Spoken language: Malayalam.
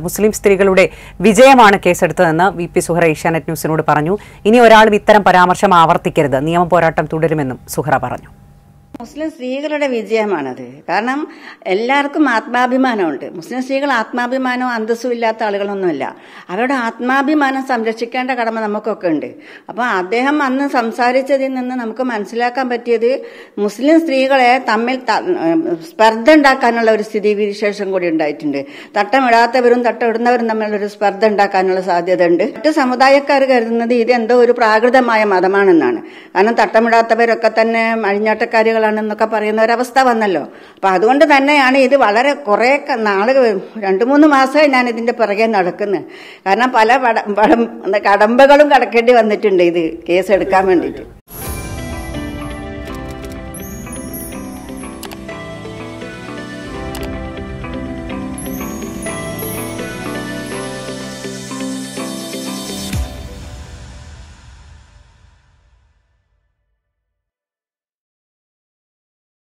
മുസ്ലിം സ്ത്രീകളുടെ വിജയമാണ് കേസെടുത്തതെന്ന് വി പി സുഹറ ഏഷ്യാനെറ്റ് ന്യൂസിനോട് പറഞ്ഞു ഇനി ഒരാളും ഇത്തരം പരാമർശം ആവർത്തിക്കരുത് നിയമ പോരാട്ടം തുടരുമെന്നും സുഹറ പറഞ്ഞു മുസ്ലിം സ്ത്രീകളുടെ വിജയമാണത് കാരണം എല്ലാവർക്കും ആത്മാഭിമാനമുണ്ട് മുസ്ലിം സ്ത്രീകൾ ആത്മാഭിമാനവും അന്തസ്സും ഇല്ലാത്ത ആളുകളൊന്നുമല്ല അവരുടെ ആത്മാഭിമാനം സംരക്ഷിക്കേണ്ട കടമ നമുക്കൊക്കെ ഉണ്ട് അപ്പോൾ അദ്ദേഹം അന്ന് സംസാരിച്ചതിൽ നിന്ന് നമുക്ക് മനസ്സിലാക്കാൻ പറ്റിയത് മുസ്ലിം സ്ത്രീകളെ തമ്മിൽ ത- സ്പർദ്ധ ഉണ്ടാക്കാനുള്ള ഒരു സ്ഥിതി വിശേഷം കൂടി ഉണ്ടായിട്ടുണ്ട് തട്ടമിടാത്തവരും തട്ടമിടുന്നവരും തമ്മിലുള്ള ഒരു സ്പർദ്ധ ഉണ്ടാക്കാനുള്ള സാധ്യത ഉണ്ട് മറ്റ് സമുദായക്കാർ കരുതുന്നത് ഇത് എന്തോ ഒരു പ്രാകൃതമായ മതമാണെന്നാണ് കാരണം തട്ടമിടാത്തവരൊക്കെ തന്നെ അഴിഞ്ഞാട്ടക്കാരികളാണെന്നൊക്കെ പറയുന്ന ഒരവസ്ഥ വന്നല്ലോ അപ്പൊ അതുകൊണ്ട് തന്നെയാണ് ഇത് വളരെ കുറെ ക- നാള് രണ്ടു മൂന്ന് മാസമായി ഞാൻ ഇതിന്റെ പിറകെ നടക്കുന്നത് കാരണം പല പട- പടം- കടമ്പകളും കടക്കേണ്ടി വന്നിട്ടുണ്ട് ഇത് കേസ് എടുക്കാൻ വേണ്ടിയിട്ട്